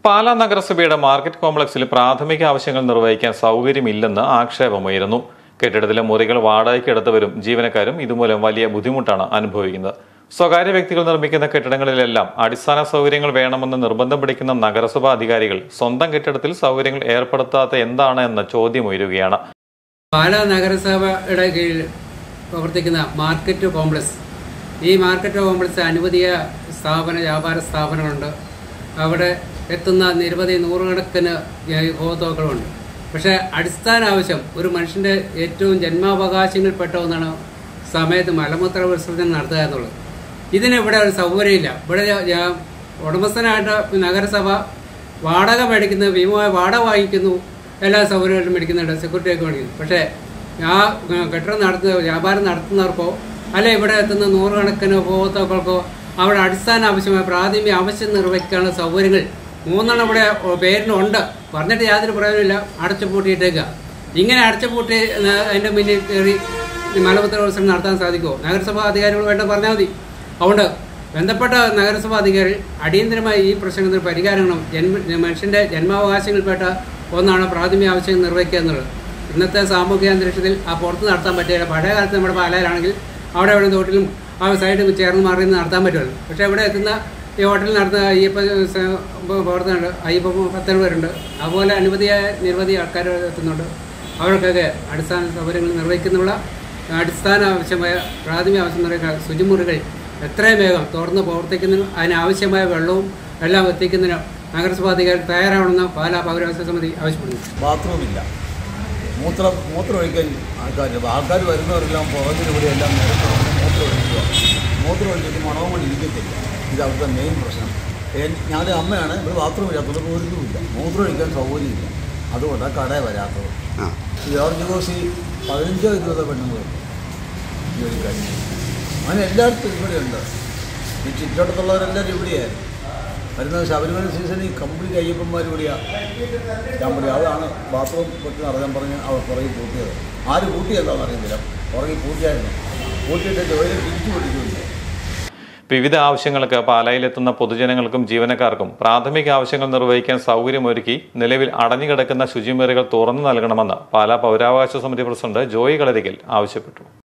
പാലാ നഗരസഭയുടെ മാർക്കറ്റ് കോംപ്ലക്സിൽ പ്രാഥമിക ആവശ്യങ്ങൾ നിർവഹിക്കാൻ സൗകര്യമില്ലെന്ന് ആക്ഷേപമുയരുന്നു കെട്ടിടത്തിലെ മുറികൾ വാടകയ്ക്ക് എടുത്തവരും ജീവനക്കാരും ഇതുമൂലം വലിയ ബുദ്ധിമുട്ടാണ് അനുഭവിക്കുന്നത് സ്വകാര്യ വ്യക്തികൾ നിർമ്മിക്കുന്ന കെട്ടിടങ്ങളിലെല്ലാം അടിസ്ഥാന സൗകര്യങ്ങൾ വേണമെന്ന് നിർബന്ധം പിടിക്കുന്ന നഗരസഭാ അധികാരികൾ സ്വന്തം കെട്ടിടത്തിൽ സൗകര്യങ്ങൾ ഏർപ്പെടുത്താത്ത എന്താണ് എന്ന ചോദ്യം ഉയരുകയാണ് പാലാ നഗരസഭയുടെ കീഴിൽ പ്രവർത്തിക്കുന്ന മാർക്കറ്റ് കോംപ്ലക്സ് ഈ മാർക്കറ്റ് കോംപ്ലക്സ് അനുവദിയ സ്ഥാപന വ്യാപാര സ്ഥാപനങ്ങളുണ്ട് അവിടെ എത്തുന്ന നിരവധി നൂറുകണക്കിന് ഉപഭോക്താക്കളുണ്ട് പക്ഷേ അടിസ്ഥാന ആവശ്യം ഒരു മനുഷ്യൻ്റെ ഏറ്റവും ജന്മാവകാശങ്ങളിൽപ്പെട്ട ഒന്നാണ് സമയത്ത് മലമൂത്ര വിസർജനം നടത്തുക എന്നുള്ളത് ഇതിന് ഇവിടെ ഒരു സൗകര്യമില്ല ഇവിടെ ഞാൻ ഉടമസ്ഥനായിട്ട് നഗരസഭ വാടക മേടിക്കുന്നു ഭീമമായ വാടക വാങ്ങിക്കുന്നു എല്ലാ സൗകര്യങ്ങളും മേടിക്കുന്നുണ്ട് സെക്യൂരിറ്റി ഒക്കെ മേടിക്കുന്നു പക്ഷേ ആ ഏഹ്, കെട്ടിടം നടത്തുന്ന വ്യാപാരം നടത്തുന്നവർക്കോ അല്ലെ ഇവിടെ എത്തുന്ന നൂറുകണക്കിന് ഉപഭോക്താക്കൾക്കോ അവിടെ അടിസ്ഥാന ആവശ്യമായ പ്രാഥമിക ആവശ്യം നിർവഹിക്കാനുള്ള സൗകര്യങ്ങൾ മൂന്നെണ്ണം ഇവിടെ പേരിനുണ്ട് പറഞ്ഞിട്ട് യാതൊരു പ്രയോജനമില്ല അടച്ചു പൂട്ടിയിട്ടേക്കുക ഇങ്ങനെ അടച്ചു പൂട്ടി ഏഹ്, അതിൻ്റെ മുന്നിൽ കയറി മലമൂത്ര വിസർജനം നടത്താൻ സാധിക്കുമോ നഗരസഭാ അധികാരികൾ വേണ്ട പറഞ്ഞാൽ മതി അതുകൊണ്ട് ബന്ധപ്പെട്ട നഗരസഭാ അധികാരികൾ അടിയന്തരമായി ഈ പ്രശ്നത്തിന് പരിഹാരം കാണണം ജന്മ മനുഷ്യൻ്റെ ജന്മാവകാശങ്ങളിൽപ്പെട്ട ഒന്നാണ് പ്രാഥമിക ആവശ്യം നിർവഹിക്കുക എന്നുള്ളത് ഇന്നത്തെ സാമൂഹിക അന്തരീക്ഷത്തിൽ ആ പുറത്ത് നടത്താൻ പറ്റില്ല പഴയ കാലത്ത് നമ്മുടെ പാലായിലാണെങ്കിൽ അവിടെ എവിടെ തോട്ടിലും ആ സൈഡിൽ ചേർന്ന് മാറി നിന്ന് നടത്താൻ പറ്റുമല്ലോ പക്ഷേ ഇവിടെ എത്തുന്ന ഈ ഹോട്ടലിൽ നടത്തുന്ന അയ്യപ്പ സ- പ്രവർത്തനമുണ്ട് അയ്യപ്പ പത്തന പേരുണ്ട് അതുപോലെ അനുമതിയായ നിരവധി ആൾക്കാർ എത്തുന്നുണ്ട് അവർക്കൊക്കെ അടിസ്ഥാന സൗകര്യങ്ങൾ നിർവഹിക്കുന്നുള്ള അടിസ്ഥാന ആവശ്യമായ പ്രാഥമിക ആവശ്യം നിറയ്ക്കുന്ന ശുചിമുറികൾ എത്രയും വേഗം തുറന്ന് പ്രവർത്തിക്കുന്നതിനും അതിനാവശ്യമായ വെള്ളവും എല്ലാം എത്തിക്കുന്നതിനും നഗരസഭാ അധികാരി തയ്യാറാവണമെന്ന് പാലാ പൗരാവകാശ സമിതി ആവശ്യപ്പെടുന്നു ബാത്റൂമില്ല മൂത്രം മൂത്രം ഒഴിക്കാൻ ആൾക്കാർ ആൾക്കാർ വരുന്നവരെല്ലാം പുറകിലൂടെ എല്ലാം നിരത്ത് വന്ന് മൂത്രം ഒഴിക്കുക മൂത്രം ഒഴിച്ചിട്ട് മണവും കൊണ്ട് ഇരിക്കത്തില്ല ഇത് അവിടുത്തെ മെയിൻ പ്രശ്നം എൻ- ഞാനൊരു അമ്മയാണ് ഇവിടെ ബാത്റൂം ഇല്ലാത്തത് പോരുന്നുമില്ല മൂത്രം ഒഴിക്കാൻ സൗകര്യമില്ല അതുകൊണ്ടാണ് കടയിൽ വരാത്തത് ജോർജ് കോസി പതിനഞ്ചോ ഇരുപതോ പെണ്ണുങ്ങളുണ്ട് ജോലിക്കാർ അങ്ങനെ എല്ലായിടത്തും ഇവിടെയുണ്ട് ഈ ചുറ്റോട്ടത്തുള്ളവരെല്ലാവരും ഇവിടെയായിരുന്നു വരുന്ന ശബരിമല സീസണിൽ കംപ്ലീറ്റ് അയ്യപ്പന്മാർ ഇവിടെയാണ് ഞാൻ പറയും അതാണ് ബാത്റൂം പൊട്ടി നടക്കാൻ പറഞ്ഞ് അവർ പുറകിൽ പൂട്ടിയത് ആര് പൂട്ടിയതാണെന്ന് അറിയത്തില്ല പുറകിൽ പൂട്ടിയായിരുന്നു പൂട്ടിയിട്ട് ജോലി തിരിച്ചു പൊട്ടിക്കുന്നില്ല വിവിധ ആവശ്യങ്ങൾക്ക് പാലായിലെത്തുന്ന പൊതുജനങ്ങൾക്കും ജീവനക്കാർക്കും പ്രാഥമിക ആവശ്യങ്ങൾ നിർവഹിക്കാൻ സൗകര്യമൊരുക്കി നിലവിൽ അടഞ്ഞുകിടക്കുന്ന ശുചിമുറികൾ തുറന്നു നൽകണമെന്ന് പാലാ പൗരാവകാശ സമിതി പ്രസിഡന്റ് ജോയി കളരികൽ ആവശ്യപ്പെട്ടു